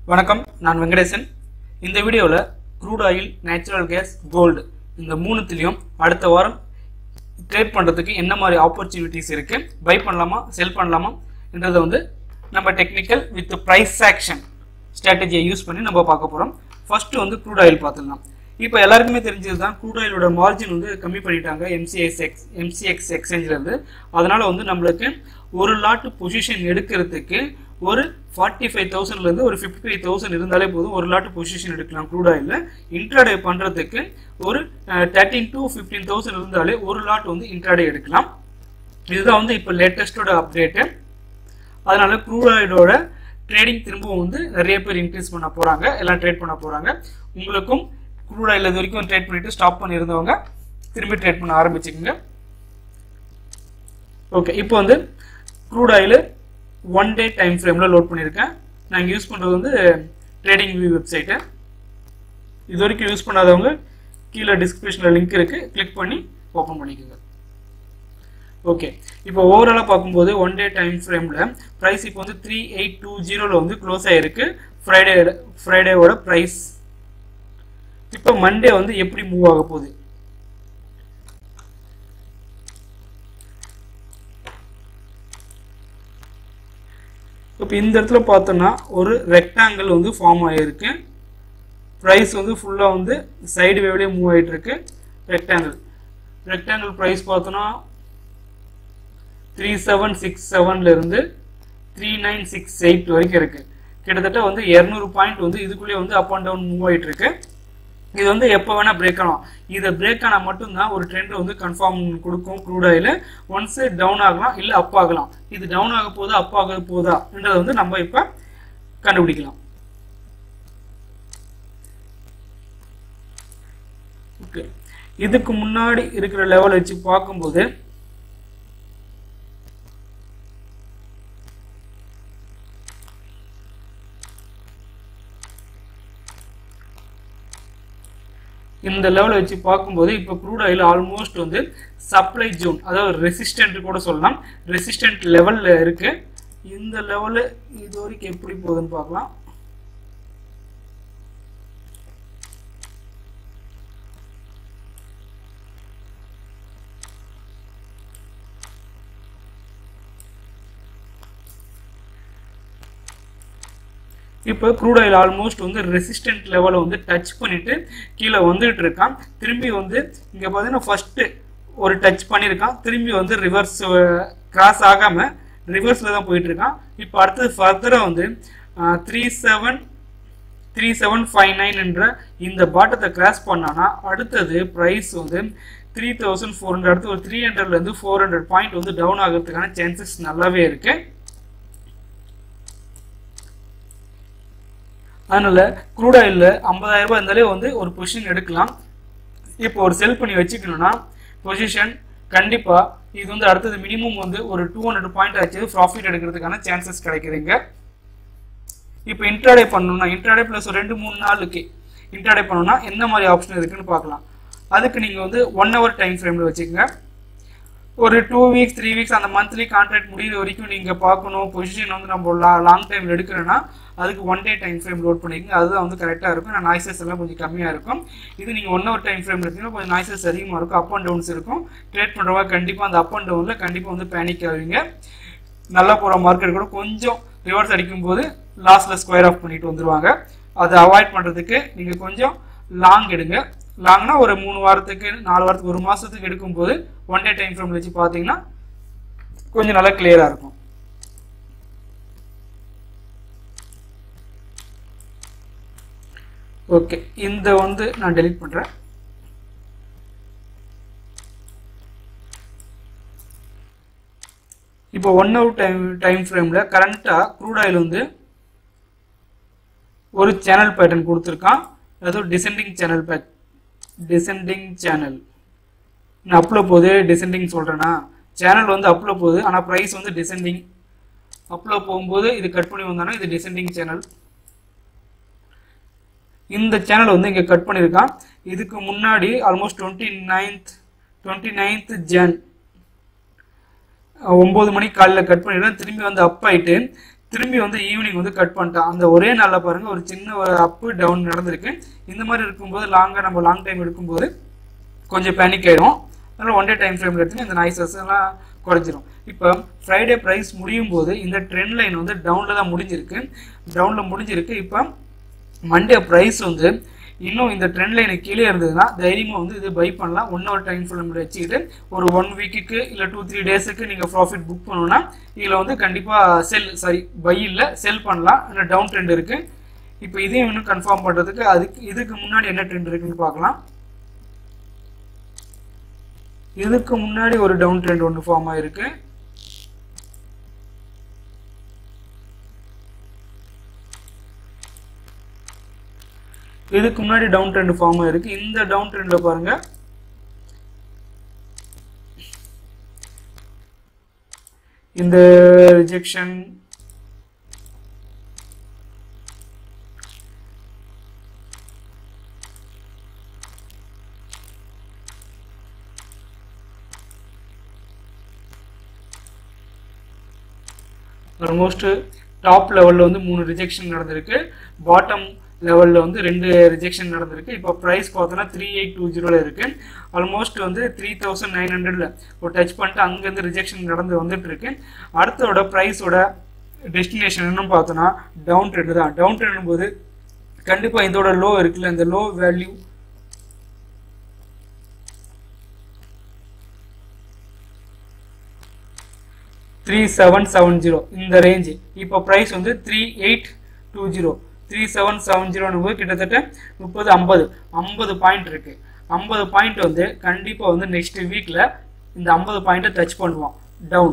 வணக்கம் நான் வெங்கடேசன் இந்த வீடியோவில் crude oil natural gas gold இந்த மூணுத்துலேயும் அடுத்த வாரம் ட்ரேட் பண்ணுறதுக்கு என்ன மாதிரி ஆப்பர்ச்சுனிட்டிஸ் இருக்குது பை பண்ணலாமா செல் பண்ணலாமா என்றதை வந்து நம்ம டெக்னிக்கல் வித் ப்ரைஸ் ஆக்ஷன் ஸ்ட்ராட்டஜியை யூஸ் பண்ணி நம்ம பார்க்க போகிறோம் ஃபர்ஸ்ட் வந்து க்ரூட் ஆயில் பார்த்துடலாம் இப்போ எல்லாருக்குமே தெரிஞ்சது தான் க்ரூட் ஆயிலோட மார்ஜின் வந்து கம்மி பண்ணிட்டாங்க எம்சிஎஸ் எக்ஸ் எம்சிஎக்ஸ் எக்ஸ்சேஞ்சிலேருந்து அதனால் வந்து நம்மளுக்கு ஒரு லாட் பொசிஷன் எடுக்கிறதுக்கு ஒரு ஃபார்ட்டி ஃபைவ் தௌசண்ட்லேருந்து ஒரு ஃபிஃப்டி ஃபைவ் தௌசண்ட் இருந்தாலே போதும் ஒரு லாட் பொசிஷன் எடுக்கலாம் க்ரூட் ஆயிலில் இன்ட்ராடே பண்ணுறதுக்கு ஒரு தேர்ட்டின் டு ஃபிஃப்டீன் தௌசண்ட் இருந்தாலே ஒரு லாட் வந்து இன்ட்ராடே எடுக்கலாம் இதுதான் வந்து இப்போ லேட்டஸ்டோட அப்டேட்டு அதனால க்ரூட் ஆயிலோட ட்ரேடிங் திரும்பவும் வந்து நிறைய பேர் இன்க்ரீஸ் பண்ண போகிறாங்க எல்லாம் ட்ரேட் பண்ண போகிறாங்க உங்களுக்கும் க்ரூட் ஆயில் இது வரைக்கும் ட்ரேட் பண்ணிட்டு ஸ்டாப் பண்ணியிருந்தவங்க திரும்பி ட்ரேட் பண்ண ஆரம்பிச்சுக்கோங்க ஓகே இப்போ வந்து crude oil one day time ஃப்ரேமில் லோட் பண்ணியிருக்கேன் நாங்கள் யூஸ் பண்ணுறது வந்து ட்ரேடிங் வியூ வெப்சைட்டு இது வரைக்கும் யூஸ் பண்ணாதவங்க கீழே டிஸ்கிரிப்ஷனில் லிங்க் இருக்குது கிளிக் பண்ணி ஓப்பன் பண்ணிக்கோங்க ஓகே இப்போ ஓவராலாக பார்க்கும்போது ஒன் டே டைம் ஃப்ரேமில் ப்ரைஸ் இப்போ வந்து த்ரீ எயிட் டூ ஜீரோவில் வந்து க்ளோஸ் ஆகிருக்கு ஃப்ரைடே ஃப்ரைடேவோட ப்ரைஸ் இப்போ மண்டே வந்து எப்படி மூவ் ஆக போகுது இப்போ இந்த இடத்துல பார்த்தோன்னா ஒரு ரெக்டாங்கிள் வந்து ஃபார்ம் ஆகிருக்கு ப்ரைஸ் வந்து ஃபுல்லாக வந்து சைடு வேவ்லேயே மூவ் ஆகிட்டு இருக்கு ரெக்டாங்கிள் ரெக்டாங்கிள் ப்ரைஸ் பார்த்தோன்னா த்ரீ செவன் சிக்ஸ் செவன்லேருந்து த்ரீ நைன் சிக்ஸ் எயிட் வரைக்கும் இருக்குது கிட்டத்தட்ட வந்து இரநூறு பாயிண்ட் வந்து இதுக்குள்ளேயே வந்து அப் அண்ட் டவுன் மூவ் ஆகிட்டு இருக்கு இது வந்து எப்போ வேணால் பிரேக் ஆகலாம் இதை பிரேக் ஆனால் மட்டும்தான் ஒரு ட்ரெண்ட் வந்து கன்ஃபார்ம் கொடுக்கும் க்ரூட் ஆயில் ஒன்ஸ் டவுன் ஆகலாம் இல்லை அப் ஆகலாம் இது டவுன் ஆக போதா அப் ஆக போதான்றதை வந்து நம்ம இப்போ கண்டுபிடிக்கலாம் ஓகே இதுக்கு முன்னாடி இருக்கிற லெவல் வச்சு பார்க்கும்போது இந்த லெவலை வச்சு பார்க்கும்போது இப்போ க்ரூட் ஆயில் ஆல்மோஸ்ட் வந்து சப்ளை ஜோன் அதாவது ரெசிஸ்டன்ட் கூட சொல்லலாம் ரெசிஸ்டன்ட் லெவலில் இருக்கு இந்த லெவலு இது வரைக்கும் எப்படி போகுதுன்னு பார்க்கலாம் இப்போ க்ரூட் ஆயில் ஆல்மோஸ்ட் வந்து ரெசிஸ்டன்ட் லெவலை வந்து டச் பண்ணிட்டு கீழே வந்துட்டு இருக்கான் திரும்பி வந்து இங்கே பார்த்தீங்கன்னா ஃபர்ஸ்ட் ஒரு டச் பண்ணியிருக்கான் திரும்பி வந்து ரிவர்ஸ் கிராஸ் ஆகாமல் ரிவர்ஸில் தான் போயிட்டு இருக்கான் இப்போ அடுத்தது ஃபர்தராக வந்து three seven three seven five nine என்ற இந்த பாட்டத்தை கிராஸ் பண்ணானா அடுத்தது ப்ரைஸ் வந்து த்ரீ தௌசண்ட் ஃபோர் ஹண்ட்ரட் அடுத்து ஒரு த்ரீ ஹண்ட்ரட்லேருந்து ஃபோர் ஹண்ட்ரட் பாயிண்ட் வந்து டவுன் ஆகிறதுக்கான சான்சஸ் நல்லாவே இருக்குது அதனால க்ரூட் ஆயிலில் ஐம்பதாயிரம் ரூபாய் இருந்தாலே வந்து ஒரு பொசிஷன் எடுக்கலாம் இப்போ ஒரு செல் பண்ணி வச்சுக்கணும்னா பொசிஷன் கண்டிப்பாக இது வந்து அடுத்தது மினிமம் வந்து ஒரு டூ ஹண்ட்ரட் பாயிண்ட் ஆச்சு ப்ராஃபிட் எடுக்கிறதுக்கான சான்சஸ் கிடைக்குதுங்க இப்போ இன்ட்ராடே பண்ணணும்னா இன்ட்ராடே ப்ளஸ் ஒரு ரெண்டு மூணு நாளுக்கு இன்ட்ராடே பண்ணணும்னா என்ன மாதிரி ஆப்ஷன் இருக்குன்னு பார்க்கலாம் அதுக்கு நீங்கள் வந்து ஒன் ஹவர் டைம் ஃப்ரேமில் வச்சுக்கோங்க ஒரு டூ வீக்ஸ் த்ரீ வீக்ஸ் அந்த மந்த்லி கான்ட்ராக்ட் முடிகிற வரைக்கும் நீங்கள் பார்க்கணும் பொசிஷன் வந்து நம்ம லா லாங் டைமில் எடுக்கிறோன்னா அதுக்கு one day time frame load பண்ணிக்கங்க அதுதான் வந்து கரெக்டாக இருக்கும் நான் நாய்ஸஸ் எல்லாம் கொஞ்சம் கம்மியாக இருக்கும் இது நீங்கள் ஒன் ஹவர் டைம் ஃப்ரேம் எடுத்தீங்கன்னா கொஞ்சம் நாய்ஸஸ் அதிகமாக இருக்கும் அப் அண்ட் டவுன்ஸ் இருக்கும் ட்ரேட் பண்ணுறவங்க கண்டிப்பாக அந்த அப் அண்ட் டவுனில் கண்டிப்பாக வந்து பேனிக் ஆவீங்க நல்லா போகிற மார்க்கெட் கூட கொஞ்சம் ரிவர்ஸ் அடிக்கும்போது லாஸ்ட்டில் ஸ்கொயர் ஆஃப் பண்ணிட்டு வந்துடுவாங்க அதை அவாய்ட் பண்ணுறதுக்கு நீங்கள் கொஞ்சம் லாங் எடுங்க லாங்னா ஒரு மூணு வாரத்துக்கு நாலு வாரத்துக்கு ஒரு மாதத்துக்கு எடுக்கும்போது ஒன் டே டைம் ஃப்ரேம் வச்சு பார்த்தீங்கன்னா கொஞ்சம் நல்லா கிளியராக இருக்கும் ஓகே இந்த வந்து நான் டெலிட் பண்ணுறேன் இப்போ ஒன் ஹவர் டைம் டைம் ஃப்ரேமில் கரண்ட்டாக க்ரூட் ஆயில் வந்து ஒரு சேனல் பேட்டர்ன் கொடுத்துருக்கான் அதாவது டிசெண்டிங் சேனல் பேட் டிசெண்டிங் சேனல் நான் அப்பில் போகுது டிசெண்டிங் சொல்கிறேன்னா சேனல் வந்து அப்பில் போகுது ஆனால் ப்ரைஸ் வந்து டிசெண்டிங் அப்பில் போகும்போது இது கட் பண்ணி வந்தோன்னா இது டிசெண்டிங் சேனல் இந்த சேனல் வந்து இங்கே கட் பண்ணியிருக்கான் இதுக்கு முன்னாடி almost twenty ninth twenty ninth Jan ஒம்பது மணிக்கு காலையில் கட் பண்ணிடுறேன் திரும்பி வந்து அப் ஆயிட்டு திரும்பி வந்து ஈவினிங் வந்து கட் பண்ணிட்டான் அந்த ஒரே நாளில் பாருங்க ஒரு சின்ன ஒரு அப்பு டவுன் நடந்திருக்கு இந்த மாதிரி இருக்கும்போது லாங்காக நம்ம லாங் டைம் எடுக்கும்போது கொஞ்சம் பேனிக் ஆயிடும் அதனால் ஒன் டே டைம் ஃப்ரேம் எடுத்து இந்த நாய்ஸஸ் எல்லாம் குறைஞ்சிரும் இப்போ ஃப்ரைடே ப்ரைஸ் முடியும் போது இந்த ட்ரெண்ட் லைன் வந்து டவுனில் தான் முடிஞ்சிருக்கு டவுனில் முடிஞ்சிருக்கு இப்போ மண்டே ப்ரைஸ் வந்து இன்னும் இந்த ட்ரெண்ட் லைனுக்கு கீழே இருந்ததுன்னா தைரியமாக வந்து இது பை பண்ணலாம் ஒன் ஹவர் டைம் ஃபிலிம் வச்சுக்கிட்டு ஒரு ஒன் வீக்குக்கு இல்லை டூ த்ரீ டேஸுக்கு நீங்கள் ப்ராஃபிட் புக் பண்ணணும்னா இதில் வந்து கண்டிப்பாக செல் சாரி பை இல்லை செல் பண்ணலாம் ஆனால் டவுன் ட்ரெண்ட் இருக்குது இப்போ இதையும் இன்னும் கன்ஃபார்ம் பண்ணுறதுக்கு அதுக்கு இதுக்கு முன்னாடி என்ன ட்ரெண்ட் இருக்குன்னு பார்க்கலாம் இதுக்கு முன்னாடி ஒரு டவுன் ட்ரெண்ட் ஒன்று ஃபார்ம் ஆயிருக்கு இதுக்கு முன்னாடி டவுன் ட்ரெண்ட் ஃபார்ம் ஆயிருக்கு இந்த டவுன் ட்ரெண்ட்ல பாருங்க இந்த ரிஜெக்ஷன் ஆல்மோஸ்ட் டாப் லெவலில் வந்து மூணு ரிஜெக்ஷன் நடந்திருக்கு பாட்டம் லெவலில் வந்து ரெண்டு ரிஜெக்ஷன் நடந்திருக்கு இப்போ ப்ரைஸ் பார்த்தோன்னா த்ரீ எயிட் டூ ஜீரோவில் இருக்குது ஆல்மோஸ்ட் வந்து த்ரீ தௌசண்ட் நைன் ஹண்ட்ரடில் ஒரு டச் பண்ணிட்டு அங்கேருந்து ரிஜெக்ஷன் நடந்து வந்துட்டு இருக்கு அடுத்தோட ப்ரைஸோட டெஸ்டினேஷன் என்னன்னு பார்த்தோன்னா டவுன் ட்ரெண்ட் தான் டவுன் ட்ரெண்ட் போது கண்டிப்பாக இதோட லோ இருக்குல்ல இந்த low value three seven seven zero இந்த ரேஞ்சு இப்போ ப்ரைஸ் வந்து three eight two zero three seven seven ஜீரோன்னு போது கிட்டத்தட்ட முப்பது ஐம்பது ஐம்பது பாயிண்ட் இருக்கு ஐம்பது பாயிண்ட் வந்து கண்டிப்பாக வந்து நெக்ஸ்ட் வீக்கில் இந்த ஐம்பது பாயிண்ட்டை டச் பண்ணுவோம் டவுன்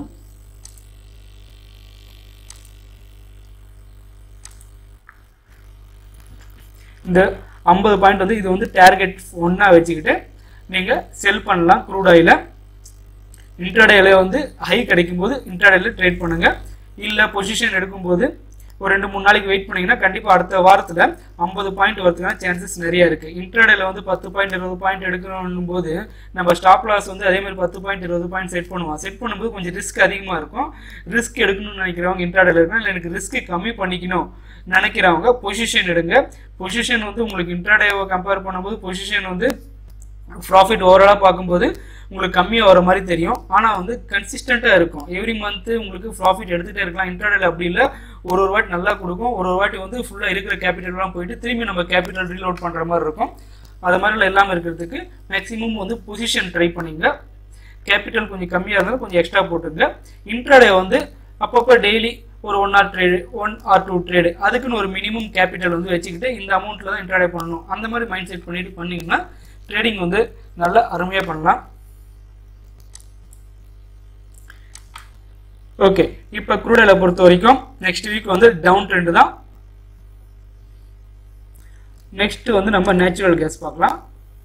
இந்த ஐம்பது பாயிண்ட் வந்து இது வந்து டார்கெட் ஒன்றா வச்சுக்கிட்டு நீங்கள் செல் பண்ணலாம் க்ரூட் ஆயில இன்ட்ராடேல வந்து ஹை கிடைக்கும் போது இன்ட்ராடேல ட்ரேட் பண்ணுங்க இல்லை பொசிஷன் எடுக்கும்போது ஒரு ரெண்டு மூணு நாளைக்கு வெயிட் பண்ணீங்கன்னா கண்டிப்பாக அடுத்த வாரத்தில் ஐம்பது பாயிண்ட் வரதுக்கான சான்சஸ் நிறைய இருக்குது இன்ட்ராடேல வந்து பத்து பாயிண்ட் இருபது பாயிண்ட் எடுக்கணும் போது நம்ம ஸ்டாப் லாஸ் வந்து அதே மாதிரி பத்து பாயிண்ட் இருபது பாயிண்ட் செட் பண்ணுவோம் செட் பண்ணும்போது கொஞ்சம் ரிஸ்க் அதிகமாக இருக்கும் ரிஸ்க் எடுக்கணும்னு நினைக்கிறவங்க இன்ட்ராடேல இருக்கணும் இல்லை எனக்கு ரிஸ்க் கம்மி பண்ணிக்கணும் நினைக்கிறவங்க பொசிஷன் எடுங்க பொசிஷன் வந்து உங்களுக்கு இன்ட்ராடேவை கம்பேர் பண்ணும்போது பொசிஷன் வந்து ப்ராஃபிட் ஓவராலாக பார்க்கும்போது உங்களுக்கு கம்மியாக வர மாதிரி தெரியும் ஆனால் வந்து கன்சிஸ்டண்ட்டாக இருக்கும் எவ்ரி மந்த்து உங்களுக்கு ப்ராஃபிட் எடுத்துகிட்டே இருக்கலாம் இன்டர்டேல அப்படி இல்லை ஒரு ஒரு வாட்டி நல்லா கொடுக்கும் ஒரு ஒரு வாட்டி வந்து ஃபுல்லாக இருக்கிற கேபிட்டல்லாம் போயிட்டு திரும்பி நம்ம கேபிட்டல் ரீலோட் பண்ணுற மாதிரி இருக்கும் அது மாதிரிலாம் இல்லாமல் இருக்கிறதுக்கு மேக்ஸிமம் வந்து பொசிஷன் ட்ரை பண்ணிங்க கேபிட்டல் கொஞ்சம் கம்மியாக இருந்தாலும் கொஞ்சம் எக்ஸ்ட்ரா போட்டுங்க இன்ட்ராடே வந்து அப்பப்போ டெய்லி ஒரு one or trade one or two trade அதுக்குன்னு ஒரு மினிமம் கேபிட்டல் வந்து வச்சுக்கிட்டு இந்த அமௌண்ட்டில் தான் இன்ட்ராடே பண்ணணும் அந்த மாதிரி மைண்ட் செட் பண்ணிட்டு பண்ணிங்கன்னா ட்ரேடிங் வந்து நல்லா அருமையாக பண்ணலாம் ஓகே இப்போ குரூடலை பொறுத்த வரைக்கும் நெக்ஸ்ட் வீக் வந்து டவுன் ட்ரெண்ட் தான் நெக்ஸ்ட் வந்து நம்ம நேச்சுரல் கேஸ் பார்க்கலாம்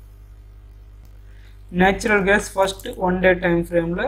natural gas first one day time ஃப்ரேமில்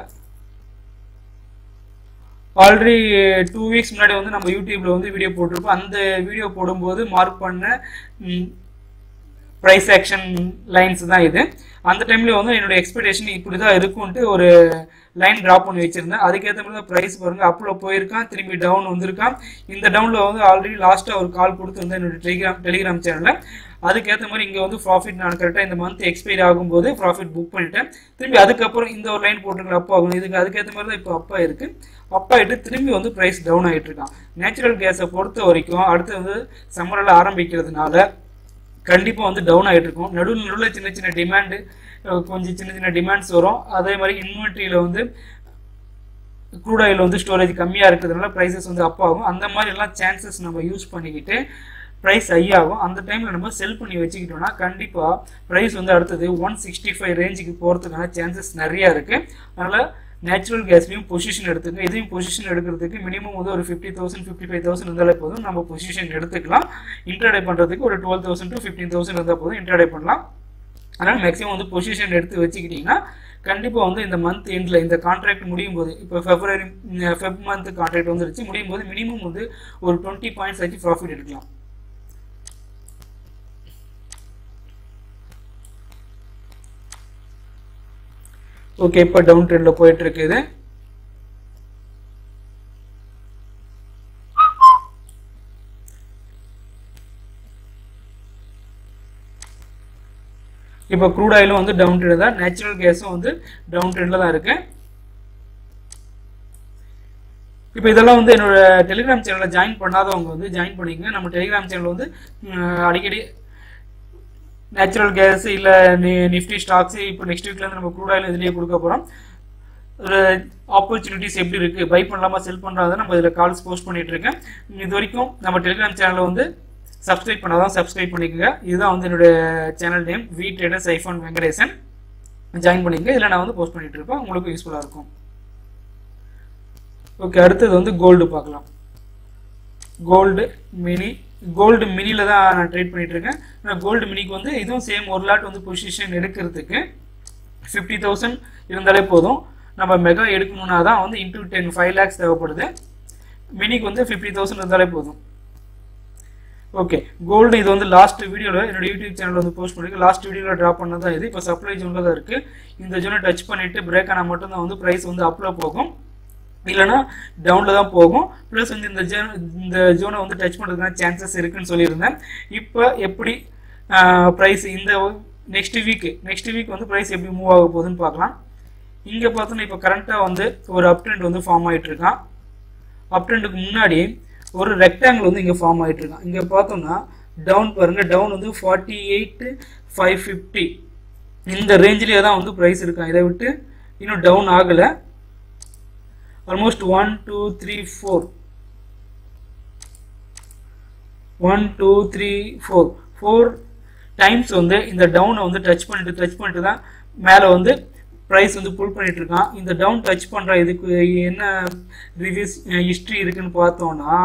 ஆல்ரெடி டூ வீக்ஸ் முன்னாடி வந்து நம்ம யூடியூப்ல வந்து வீடியோ போட்டிருப்போம் அந்த வீடியோ போடும்போது மார்க் பண்ண ப்ரைஸ் ஆக்ஷன் லைன்ஸ் தான் இது அந்த டைம்ல வந்து என்னோட எக்ஸ்பெக்டேஷன் இப்படி தான் இருக்கும்ட்டு ஒரு லைன் ட்ராப் பண்ணி வச்சிருந்தேன் அதுக்கேற்ற மாதிரி தான் ப்ரைஸ் பாருங்க அப்பில் போயிருக்கான் திரும்பி டவுன் வந்திருக்கான் இந்த டவுனில் வந்து ஆல்ரெடி லாஸ்ட்டாக ஒரு கால் கொடுத்துருந்தேன் என்னோட டெலிகிராம் டெலிகிராம் சேனலில் அதுக்கேற்ற மாதிரி இங்கே வந்து ப்ராஃபிட் நான் கரெக்டாக இந்த மந்த் எக்ஸ்பைரி ஆகும்போது ப்ராஃபிட் புக் பண்ணிட்டேன் திரும்பி அதுக்கப்புறம் இந்த ஒரு லைன் போட்டுருக்கல அப்பா ஆகும் இதுக்கு அதுக்கேற்ற மாதிரி தான் இப்போ அப்பா இருக்கு அப்பா ஆகிட்டு திரும்பி வந்து ப்ரைஸ் டவுன் ஆகிட்டு இருக்கான் நேச்சுரல் கேஸை பொறுத்த வரைக்கும் அடுத்து வந்து சம்மரில் ஆரம்பிக்கிறதுனால கண்டிப்பாக வந்து டவுன் ஆகிட்டு இருக்கும் நடுவில் நடுவில் சின்ன சின்ன டிமாண்டு கொஞ்சம் சின்ன சின்ன டிமாண்ட்ஸ் வரும் அதே மாதிரி இன்வென்ட்ரியில் வந்து க்ரூட் ஆயில் வந்து ஸ்டோரேஜ் கம்மியாக இருக்கிறதுனால ப்ரைஸஸ் வந்து அப் ஆகும் அந்த மாதிரி எல்லாம் சான்சஸ் நம்ம யூஸ் பண்ணிக்கிட்டு ப்ரைஸ் ஹை ஆகும் அந்த டைமில் நம்ம செல் பண்ணி வச்சுக்கிட்டோம்னா கண்டிப்பாக ப்ரைஸ் வந்து அடுத்தது ஒன் சிக்ஸ்டி ஃபைவ் ரேஞ்சுக்கு போகிறதுக்கான சான்சஸ் நிறையா இருக்குது அதனால் நேச்சுரல் கேஸ்லையும் பொசிஷன் எடுத்துங்க இதையும் பொசிஷன் எடுக்கிறதுக்கு மினிமம் வந்து ஒரு fifty thousand fifty five thousand இருந்தாலே போதும் நம்ம பொசிஷன் எடுத்துக்கலாம் இன்டர்டே பண்ணுறதுக்கு ஒரு twelve thousand to fifteen thousand இருந்தால் போதும் இன்டர்டே பண்ணலாம் அதனால் மேக்ஸிமம் வந்து பொசிஷன் எடுத்து வச்சுக்கிட்டிங்கன்னா கண்டிப்பாக வந்து இந்த மந்த் எண்டில் இந்த கான்ட்ராக்ட் முடியும் போது இப்போ ஃபெப்ரவரி ஃபெப் மந்த் கான்ட்ராக்ட் வந்துருச்சு முடியும் போது மினிமம் வந்து ஒரு டுவெண்ட்டி பாயிண்ட்ஸ் வச்சு ப்ராஃபிட் எடுக்கலாம் ஓகே இப்போ டவுன் ட்ரெண்டில் போயிட்டு இருக்குது இப்போ க்ரூட் ஆயிலும் வந்து டவுன் ட்ரெண்ட் தான் நேச்சுரல் கேஸும் வந்து டவுன் ட்ரெண்டில் தான் இருக்கு இப்போ இதெல்லாம் வந்து என்னோட டெலிகிராம் சேனலில் ஜாயின் பண்ணாதவங்க வந்து ஜாயின் பண்ணிக்கங்க நம்ம டெலிகிராம் சேனல் வந்து உம், அடிக்கடி நேச்சுரல் கேஸ் இல்லை நிஃப்டி ஸ்டாக்ஸ் இப்போ நெக்ஸ்ட் வீக்லேருந்து நம்ம க்ரூட் ஆயில் இதுலேயே கொடுக்க போகிறோம் ஒரு ஆப்பர்ச்சுனிட்டிஸ் எப்படி இருக்குது பை பண்ணலாமா செல் பண்ணுறதை நம்ம இதில் கால்ஸ் போஸ்ட் பண்ணிட்டு இருக்கேன் இது வரைக்கும் நம்ம டெலிகிராம் சேனலை வந்து சப்ஸ்கிரைப் பண்ணாதான் சப்ஸ்கிரைப் பண்ணிக்கோங்க இதுதான் வந்து என்னுடைய channel name V traders iPhone Venkatesan join பண்ணிக்கங்க இதில் நான் வந்து போஸ்ட் பண்ணிட்டு இருப்பேன் உங்களுக்கு யூஸ்ஃபுல்லாக இருக்கும் ஓகே அடுத்தது வந்து கோல்டு பார்க்கலாம் கோல்டு மினி கோல்டு மினியில் தான் நான் ட்ரேட் பண்ணிட்டு இருக்கேன் ஆனால் கோல்டு மினிக்கு வந்து இதுவும் சேம் ஒரு லாட் வந்து பொசிஷன் எடுக்கிறதுக்கு ஃபிஃப்டி தௌசண்ட் இருந்தாலே போதும் நம்ம மெகா எடுக்கணும்னா தான் வந்து இன்டூ டென் ஃபைவ் லேக்ஸ் தேவைப்படுது மினிக்கு வந்து ஃபிஃப்டி தௌசண்ட் இருந்தாலே போதும் ஓகே கோல்டு இது வந்து லாஸ்ட் வீடியோவில் என்னோட யூடியூப் சேனல் வந்து போஸ்ட் பண்ணிருக்கு லாஸ்ட் வீடியோவில் ட்ராப் பண்ணது தான் இது இப்போ சப்ளை ஜோனில் தான் இருக்குது இந்த ஜோனை டச் பண்ணிவிட்டு பிரேக் ஆனால் மட்டும்தான் வந்து ப்ரைஸ் வந்து அப்பில் போகும் இல்லைனா டவுனில் தான் போகும் ப்ளஸ் வந்து இந்த ஜோன் இந்த ஜோனை வந்து டச் பண்ணுறதுக்கான சான்சஸ் இருக்குன்னு சொல்லியிருந்தேன் இப்போ எப்படி ப்ரைஸ் இந்த நெக்ஸ்ட் வீக் நெக்ஸ்ட் வீக் வந்து ப்ரைஸ் எப்படி மூவ் ஆக போகுதுன்னு பார்க்கலாம் இங்கே பார்த்தோன்னா இப்போ கரண்ட்டாக வந்து ஒரு அப் ட்ரெண்ட் வந்து ஃபார்ம் ஆகிட்டு இருக்கான் அப் ட்ரெண்டுக்கு முன்னாடி ஒரு ரெக்டாங்கிள் வந்து இங்கே ஃபார்ம் ஆகிட்டு இருக்கான் இங்கே பார்த்தோம்னா டவுன் பாருங்கள் டவுன் வந்து ஃபார்ட்டி எயிட் ஃபைவ் ஃபிஃப்டி இந்த ரேஞ்சிலே தான் வந்து ப்ரைஸ் இருக்கான் இதை விட்டு இன்னும் டவுன் ஆகலை almost 1 2 3 4 1 2 3 4 4 டைம்ஸ் வந்து இந்த டவுனை வந்து டச் பண்ணிட்டு டச் பண்ணிட்டு தான் மேலே வந்து ப்ரைஸ் வந்து புல் பண்ணிட்டு இருக்கான் இந்த டவுன் டச் பண்ணுற இதுக்கு என்ன ரிவ்யூஸ் ஹிஸ்ட்ரி இருக்குன்னு பார்த்தோம்னா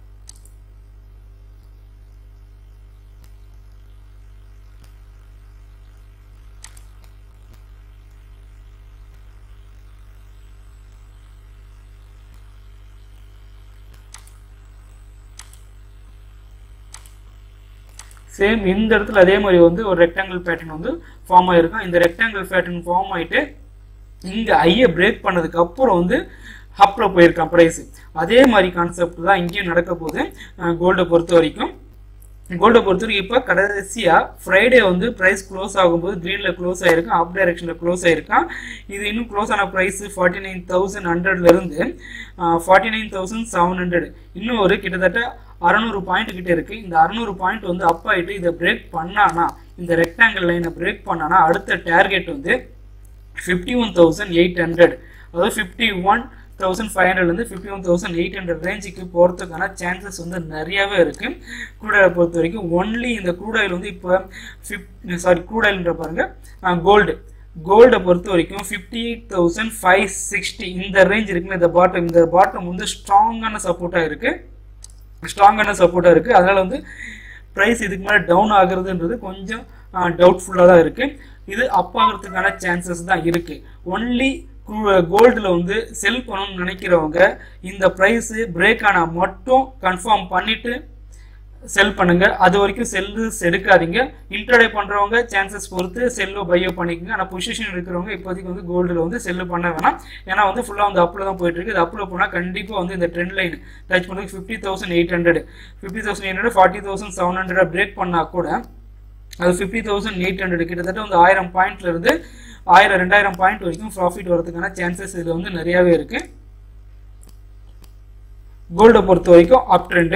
சேம் இந்த இடத்துல அதே மாதிரி வந்து ஒரு ரெக்டாங்கிள் பேட்டர்ன் வந்து ஃபார்ம் ஆயிருக்கும் இந்த ரெக்டாங்கிள் பேட்டர்ன் ஃபார்ம் ஆயிட்டு இங்க ஐயை பிரேக் பண்ணதுக்கு அப்புறம் வந்து அப்பில் போயிருக்கான் ப்ரைஸ் அதே மாதிரி கான்செப்ட் தான் இங்கேயும் நடக்க போகுது கோல்டை பொறுத்த வரைக்கும் கோல்டை பொறுத்த வரைக்கும் இப்போ கடைசியாக ஃப்ரைடே வந்து ப்ரைஸ் க்ளோஸ் ஆகும்போது க்ரீனில் க்ளோஸ் ஆயிருக்கும் அப் டைரக்ஷனில் க்ளோஸ் ஆயிருக்கான் இது இன்னும் க்ளோஸ் ஆன ப்ரைஸ் ஃபார்ட்டி நைன் தௌசண்ட் ஹண்ட்ரட்லேருந்து forty nine thousand seven hundred இன்னும் ஒரு கிட்டத்தட்ட அறநூறு பாயிண்ட் கிட்ட இருக்கு இந்த அறநூறு பாயிண்ட் வந்து அப் ஆயிட்டு இதை பிரேக் பண்ணானா இந்த ரெக்டாங்கிள் லைனை பிரேக் பண்ணானா அடுத்த டார்கெட் வந்து fifty one thousand eight hundred அதாவது ஃபிஃப்டி ஒன் தௌசண்ட் ஃபைவ் ஹண்ட்ரட்லேருந்து fifty one thousand eight hundred ரேஞ்சுக்கு போகிறதுக்கான சான்சஸ் வந்து நிறையவே இருக்குது க்ரூட் ஆயில் பொறுத்த வரைக்கும் ஒன்லி இந்த க்ரூட் ஆயில் வந்து இப்போ ஃபிஃப் சாரி க்ரூட் ஆயில்ன்ற பாருங்க கோல்டு கோல்டை பொறுத்த வரைக்கும் fifty eight thousand five sixty இந்த ரேஞ்ச் இருக்குல்ல இந்த பாட்டம் இந்த பாட்டம் வந்து ஸ்ட்ராங்கான சப்போர்ட்டாக இருக்குது ஸ்ட்ராங்கான சப்போர்ட்டாக இருக்குது அதனால் வந்து ப்ரைஸ் இதுக்கு மேலே டவுன் ஆகுறதுன்றது கொஞ்சம் டவுட்ஃபுல்லாக தான் இருக்குது இது அப் ஆகிறதுக்கான சான்சஸ் தான் இருக்குது ஒன்லி கோல்டில் வந்து செல் பண்ணணும்னு நினைக்கிறவங்க இந்த ப்ரைஸு பிரேக் ஆனால் மட்டும் கன்ஃபார்ம் பண்ணிவிட்டு செல் பண்ணுங்க அது வரைக்கும் செல்லுஸ் எடுக்காதீங்க இன்ட்ரடே பண்றவங்க சான்சஸ் பொறுத்து செல்லோ பையோ பண்ணிக்கோங்க ஆனால் பொசிஷன் இருக்கிறவங்க இப்போதைக்கு வந்து கோல்டில் வந்து செல்லு பண்ண வேணாம் ஏன்னா வந்து ஃபுல்லாக வந்து அப்பில் தான் போயிட்டு இருக்கு இது அப்பில் போனால் கண்டிப்பாக வந்து இந்த ட்ரெண்ட் லைன் டச் பண்ணுறதுக்கு fifty thousand eight hundred fifty thousand eight hundred forty thousand seven hundred break பண்ணால் கூட அது ஃபிஃப்டி தௌசண்ட் எயிட் ஹண்ட்ரட் கிட்டத்தட்ட வந்து ஆயிரம் பாயிண்ட்ல இருந்து ஆயிரம் ரெண்டாயிரம் பாயிண்ட் வரைக்கும் ப்ராஃபிட் வரதுக்கான சான்சஸ் இதில் வந்து நிறையாவே இருக்கு கோல்டை பொறுத்த வரைக்கும் அப் ட்ரெண்டு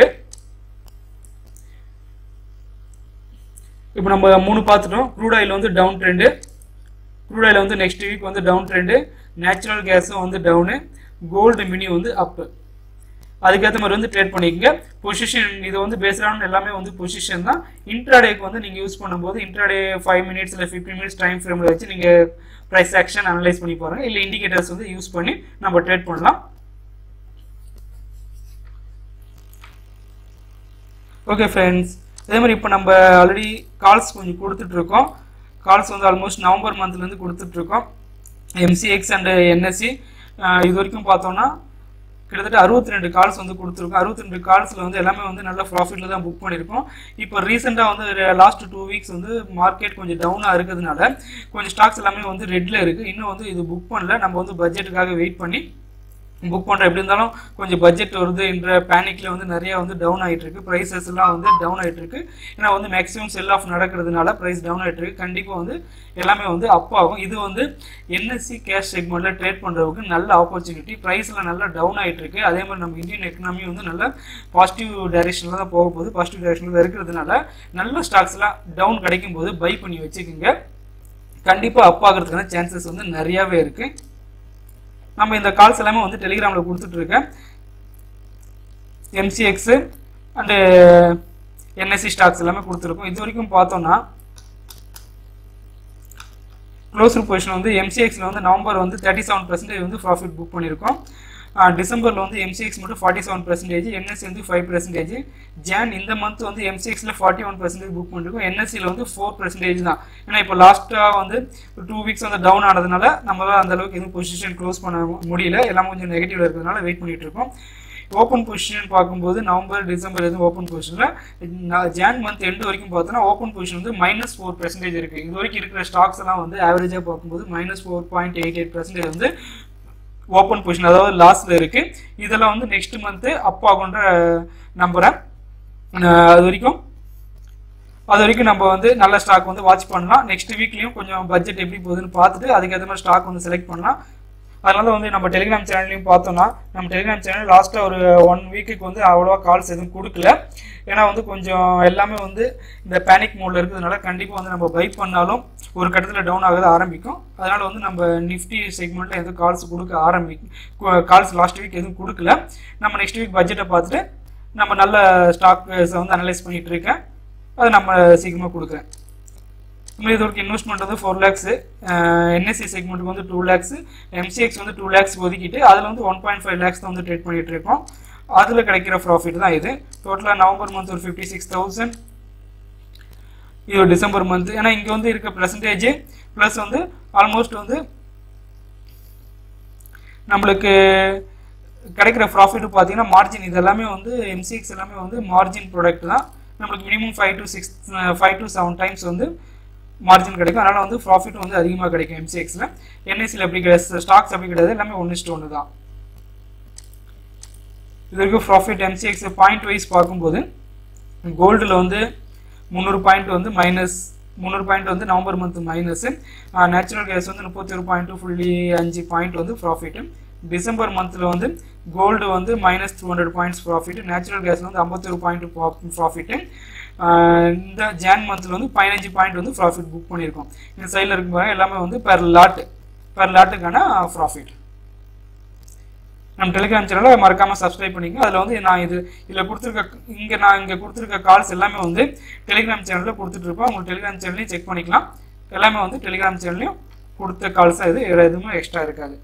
இப்போ நம்ம மூணு பார்த்துட்டோம் க்ரூட் ஆயில் வந்து டவுன் ட்ரெண்டு க்ரூட் ஆயில் வந்து நெக்ஸ்ட் வீக் வந்து டவுன் ட்ரெண்டு நேச்சுரல் கேஸும் வந்து டவுனு கோல்டு மினி வந்து அப்பு அதுக்கேற்ற மாதிரி வந்து ட்ரேட் பண்ணிக்கங்க பொசிஷன் இது வந்து பேஸ்டான எல்லாமே வந்து பொசிஷன் தான் இன்ட்ராடேக்கு வந்து நீங்கள் யூஸ் பண்ணும்போது இன்ட்ராடே ஃபைவ் மினிட்ஸ் இல்லை ஃபிஃப்டின் மினிட்ஸ் டைம் ஃப்ரேமில் வச்சு நீங்கள் ப்ரைஸ் ஆக்ஷன் அனலைஸ் பண்ணி பாருங்க இல்லை இண்டிகேட்டர்ஸ் வந்து யூஸ் பண்ணி நம்ம ட்ரேட் பண்ணலாம் ஓகே ஃப்ரெண்ட்ஸ் அதே மாதிரி இப்போ நம்ம ஆல்ரெடி கால்ஸ் கொஞ்சம் கொடுத்துட்ருக்கோம் கால்ஸ் வந்து ஆல்மோஸ்ட் நவம்பர் மந்த்லேருந்து கொடுத்துட்ருக்கோம் எம்சிஎக்ஸ் அண்டு என்எஸ்சி இது வரைக்கும் பார்த்தோன்னா கிட்டத்தட்ட அறுபத்தி ரெண்டு கால்ஸ் வந்து கொடுத்துருக்கோம் அறுபத்தி ரெண்டு கால்ஸில் வந்து எல்லாமே வந்து நல்ல ப்ராஃபிட்டில் தான் புக் பண்ணியிருக்கோம் இப்போ ரீசெண்டாக வந்து லாஸ்ட் டூ வீக்ஸ் வந்து மார்க்கெட் கொஞ்சம் டவுனாக இருக்கிறதுனால கொஞ்சம் ஸ்டாக்ஸ் எல்லாமே வந்து ரெட்டில் இருக்குது இன்னும் வந்து இது புக் பண்ணல நம்ம வந்து பட்ஜெட்டுக்காக வெயிட் பண்ணி புக் பண்ணுற எப்படி இருந்தாலும் கொஞ்சம் பட்ஜெட் வருது என்ற பேனிக்ல வந்து நிறைய வந்து டவுன் ஆகிட்டு இருக்கு ப்ரைஸஸ் எல்லாம் வந்து டவுன் ஆகிட்டு இருக்கு ஏன்னா வந்து மேக்ஸிமம் செல் ஆஃப் நடக்கிறதுனால ப்ரைஸ் டவுன் ஆகிட்டு இருக்கு கண்டிப்பாக வந்து எல்லாமே வந்து அப் ஆகும் இது வந்து என்எஸ்சி கேஷ் செக்மெண்ட்ல ட்ரேட் பண்ணுறதுக்கு நல்ல ஆப்பர்ச்சுனிட்டி ப்ரைஸில் நல்லா டவுன் ஆகிட்டு இருக்கு அதே மாதிரி நம்ம இந்தியன் எக்கனாமி வந்து நல்ல பாசிட்டிவ் டைரக்ஷனில் தான் போக போகுது பாசிட்டிவ் டைரக்ஷனில் இருக்கிறதுனால நல்ல ஸ்டாக்ஸ்லாம் டவுன் கிடைக்கும் போது பை பண்ணி வச்சுக்கோங்க கண்டிப்பாக அப் ஆகிறதுக்கான சான்சஸ் வந்து நிறையாவே இருக்குது நம்ம இந்த கால்ஸ் எல்லாமே வந்து டெலிகிராமில் கொடுத்துட்டு இருக்கேன் எம்சிஎக்ஸ் அண்டு என்எஸ்சி ஸ்டாக்ஸ் எல்லாமே கொடுத்துருக்கோம் இது வரைக்கும் பார்த்தோம்னா க்ளோஸ் பொசிஷன் வந்து எம்சிஎக்ஸில் வந்து நவம்பர் வந்து தேர்ட்டி செவன் பர்சன்டேஜ் வந்து ப்ராஃபிட் புக் பண்ணியிருக்கோம் டிசம்பரில் வந்து எம்சிஎக்ஸ் மட்டும் ஃபார்ட்டி செவன் பர்சன்டேஜ் என்எஸ்சி வந்து ஃபைவ் பர்சன்டேஜ் ஜான் இந்த மந்த் வந்து எம்சிஎக்ஸில் ஃபார்ட்டி ஒன் பர்சன்டேஜ் புக் பண்ணிருக்கோம் என்எஸ்சியில் வந்து ஃபோர் பர்சன்டேஜ் தான் ஏன்னா இப்போ லாஸ்ட்டாக வந்து டூ வீக்ஸ் வந்து டவுன் ஆனதுனால நம்மளால் அந்த அளவுக்கு எதுவும் பொசிஷன் க்ளோஸ் பண்ண முடியல எல்லாம் கொஞ்சம் நெகட்டிவ்ல இருக்கிறதுனால வெயிட் பண்ணிட்டு இருக்கோம் ஓப்பன் பொசிஷன் பார்க்கும்போது நவம்பர் டிசம்பர் எதுவும் ஓப்பன் பொசிஷனில் ஜான் மந்த் எண்டு வரைக்கும் பார்த்தோன்னா ஓப்பன் பொசிஷன் வந்து மைனஸ் ஃபோர் பர்சன்டேஜ் இருக்குது இது வரைக்கும் இருக்கிற ஸ்டாக்ஸ் எல்லாம் வந்து ஆவரேஜாக பார்க்கும்போது minus four point eight eight percentage வந்து ஓப்பன் பொசிஷன் அதாவது லாஸ்ட்ல இருக்கு இதெல்லாம் வந்து நெக்ஸ்ட் மந்த் அப் ஆகுன்ற நம்புறேன் அஹ் அது வரைக்கும் அது வரைக்கும் நம்ம வந்து நல்ல ஸ்டாக் வந்து வாட்ச் பண்ணலாம் நெக்ஸ்ட் வீக்லயும் கொஞ்சம் பட்ஜெட் எப்படி போகுதுன்னு பார்த்துட்டு அதுக்கேற்ற மாதிரி ஸ்டாக் வந்து செலக்ட் பண்ணலாம் அதனால வந்து நம்ம டெலிகிராம் சேனல்லையும் பார்த்தோம்னா நம்ம டெலிகிராம் சேனல் லாஸ்ட்டாக ஒரு ஒன் வீக்குக்கு வந்து அவ்வளோவா கால்ஸ் எதுவும் கொடுக்கல ஏன்னா வந்து கொஞ்சம் எல்லாமே வந்து இந்த பேனிக் மோடில் இருக்கிறதுனால கண்டிப்பாக வந்து நம்ம பை பண்ணாலும் ஒரு கட்டத்தில் டவுன் ஆக ஆரம்பிக்கும் அதனால வந்து நம்ம நிஃப்டி செக்மெண்ட்டில் எதுவும் கால்ஸ் கொடுக்க ஆரம்பிக்கும் கால்ஸ் லாஸ்ட் வீக் எதுவும் கொடுக்கல நம்ம நெக்ஸ்ட் வீக் பட்ஜெட்டை பார்த்துட்டு நம்ம நல்ல ஸ்டாக்ஸை வந்து அனலைஸ் பண்ணிட்டு இருக்கேன் அதை நம்ம சீக்கிரமாக கொடுக்குறேன் நம்ம இது வரைக்கும் இன்வெஸ்ட்மெண்ட் வந்து ஃபோர் லேக்ஸ் என்எஸ்சி செக்மெண்ட்டுக்கு வந்து டூ லேக்ஸ் எம்சிஎக்ஸ் வந்து டூ லேக்ஸ் ஒதுக்கிட்டு அதில் வந்து ஒன் பாயிண்ட் ஃபைவ் லேக்ஸ் தான் வந்து ட்ரேட் பண்ணிட்டு இருக்கோம் அதில் கிடைக்கிற ப்ராஃபிட் தான் இது டோட்டலாக நவம்பர் மந்த் ஒரு ஃபிஃப்டி சிக்ஸ் தௌசண்ட் இது டிசம்பர் மந்த் ஏன்னா இங்கே வந்து இருக்க பர்சன்டேஜ் ப்ளஸ் வந்து ஆல்மோஸ்ட் வந்து நம்மளுக்கு கிடைக்கிற ப்ராஃபிட் பார்த்தீங்கன்னா மார்ஜின் இது எல்லாமே வந்து எம்சிஎக்ஸ் எல்லாமே வந்து மார்ஜின் ப்ராடக்ட் தான் நம்மளுக்கு minimum five to six five to seven times வந்து மார்ஜின் கிடைக்கும் அதனால் வந்து ப்ராஃபிட் வந்து அதிகமாக கிடைக்கும் எம்சிஎக்ஸில் என்எஸ்சியில் அப்படி கிடையாது ஸ்டாக்ஸ் அப்படி கிடையாது எல்லாமே ஒன்று இஸ்ட் ஒன்று தான் இது வரைக்கும் ப்ராஃபிட் எம்சிஎக்ஸ் பாயிண்ட் வைஸ் பார்க்கும்போது கோல்டில் வந்து முந்நூறு பாயிண்ட் வந்து மைனஸ் முந்நூறு பாயிண்ட் வந்து November month minus natural gas வந்து முப்பத்தி ஒரு பாயிண்ட் புள்ளி அஞ்சு பாயிண்ட் வந்து ப்ராஃபிட்டு டிசம்பர் மந்தில் வந்து கோல்டு வந்து minus two hundred points profit natural கேஸில் வந்து ஐம்பத்தொரு பாயிண்ட் ப்ராஃபிட்டு இந்த ஜான் மந்தில் வந்து பதினஞ்சு பாயிண்ட் வந்து ப்ராஃபிட் புக் பண்ணியிருக்கோம் இந்த சைடில் இருக்கும் பாருங்க எல்லாமே வந்து பெர் லாட் பெர் லாட்டுக்கான ப்ராஃபிட் நம்ம டெலிகிராம் சேனலை மறக்காமல் சப்ஸ்கிரைப் பண்ணிக்கோங்க அதில் வந்து நான் இது இதில் கொடுத்துருக்க இங்கே நான் இங்கே கொடுத்துருக்க கால்ஸ் எல்லாமே வந்து டெலிகிராம் சேனலில் கொடுத்துட்ருப்போம் உங்களுக்கு டெலிகிராம் சேனல்லையும் செக் பண்ணிக்கலாம் எல்லாமே வந்து டெலிகிராம் சேனல்லையும் கொடுத்த கால்ஸாக இது வேறு எதுவுமே எக்ஸ்ட்ரா இருக்காது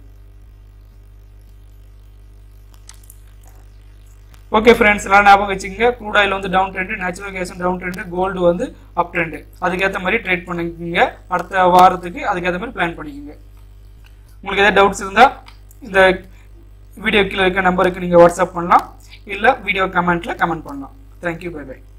ஓகே ஃப்ரெண்ட்ஸ் எல்லாம் ஞாபகம் வச்சுக்கோங்க க்ரூட் ஆயில் வந்து டவுன் ட்ரெண்டு நேச்சுரல் கேஸும் டவுன் ட்ரெண்டு கோல்டு வந்து அப் ட்ரெண்டு அதுக்கேற்ற மாதிரி ட்ரேட் பண்ணிக்கோங்க அடுத்த வாரத்துக்கு அதுக்கேற்ற மாதிரி பிளான் பண்ணிக்கோங்க உங்களுக்கு ஏதாவது டவுட்ஸ் இருந்தால் இந்த வீடியோ கீழே இருக்க நம்பருக்கு நீங்கள் வாட்ஸ்அப் பண்ணலாம் இல்லை வீடியோ கமெண்ட்டில் கமெண்ட் பண்ணலாம் தேங்க்யூ பை பை